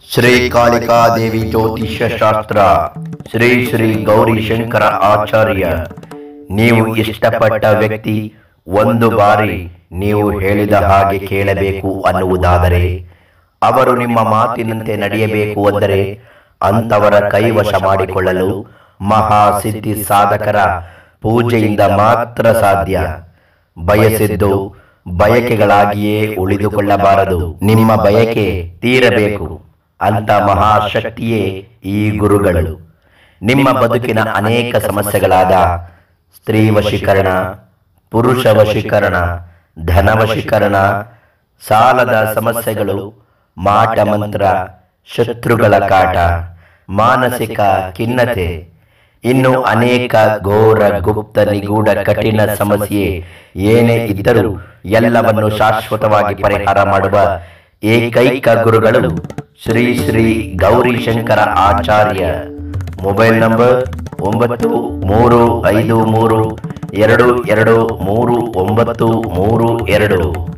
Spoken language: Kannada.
ಶ್ರೀ ಕಾಳಿಕಾದೇವಿ ಜ್ಯೋತಿಷ್ಯ ಶಾಸ್ತ್ರ ಶ್ರೀ ಶ್ರೀ ಗೌರಿ ಶಂಕರ ಆಚಾರ್ಯ ನೀವು ಇಷ್ಟಪಟ್ಟ ವ್ಯಕ್ತಿ ಒಂದು ಬಾರಿ ನೀವು ಹೇಳಿದ ಹಾಗೆ ಕೇಳಬೇಕು ಅನ್ನುವುದಾದರೆ ಅವರು ನಿಮ್ಮ ಮಾತಿನಂತೆ ನಡೆಯಬೇಕು ಅಂದರೆ ಅಂತವರ ಕೈವಶ ಮಾಡಿಕೊಳ್ಳಲು ಮಹಾಸಿದ್ಧಿ ಸಾಧಕರ ಪೂಜೆಯಿಂದ ಮಾತ್ರ ಸಾಧ್ಯ ಬಯಸಿದ್ದು ಬಯಕೆಗಳಾಗಿಯೇ ಉಳಿದುಕೊಳ್ಳಬಾರದು ನಿಮ್ಮ ಬಯಕೆ ತೀರಬೇಕು ಅಂತ ಮಹಾಶಕ್ತಿಯೇ ಈ ಗುರುಗಳು ನಿಮ್ಮ ಬದುಕಿನ ಅನೇಕ ಸಮಸ್ಯೆಗಳಾದ ಸ್ತ್ರೀ ವಶೀಕರಣ ಪುರುಷ ವಶೀಕರಣ ಧನ ವಶೀಕರಣ ಸಾಲದ ಸಮಸ್ಯೆಗಳು ಮಾಟ ಮಂತ್ರ ಶತ್ರುಗಳ ಕಾಟ ಮಾನಸಿಕ ಖಿನ್ನತೆ ಇನ್ನು ಅನೇಕ ಘೋರ ಗುಪ್ತ ನಿಗೂಢ ಕಠಿಣ ಸಮಸ್ಯೆ ಏನೇ ಇದ್ದರೂ ಎಲ್ಲವನ್ನು ಶಾಶ್ವತವಾಗಿ ಪರಿಹಾರ ಮಾಡುವ ಏಕೈಕ ಗುರುಗಳು ಶ್ರೀ ಶ್ರೀ ಗೌರಿ ಶಂಕರ ಆಚಾರ್ಯ ಮೊಬೈಲ್ ನಂಬರ್ ಒಂಬತ್ತು ಮೂರು ಐದು ಮೂರು ಎರಡು ಎರಡು ಮೂರು ಒಂಬತ್ತು ಮೂರು ಎರಡು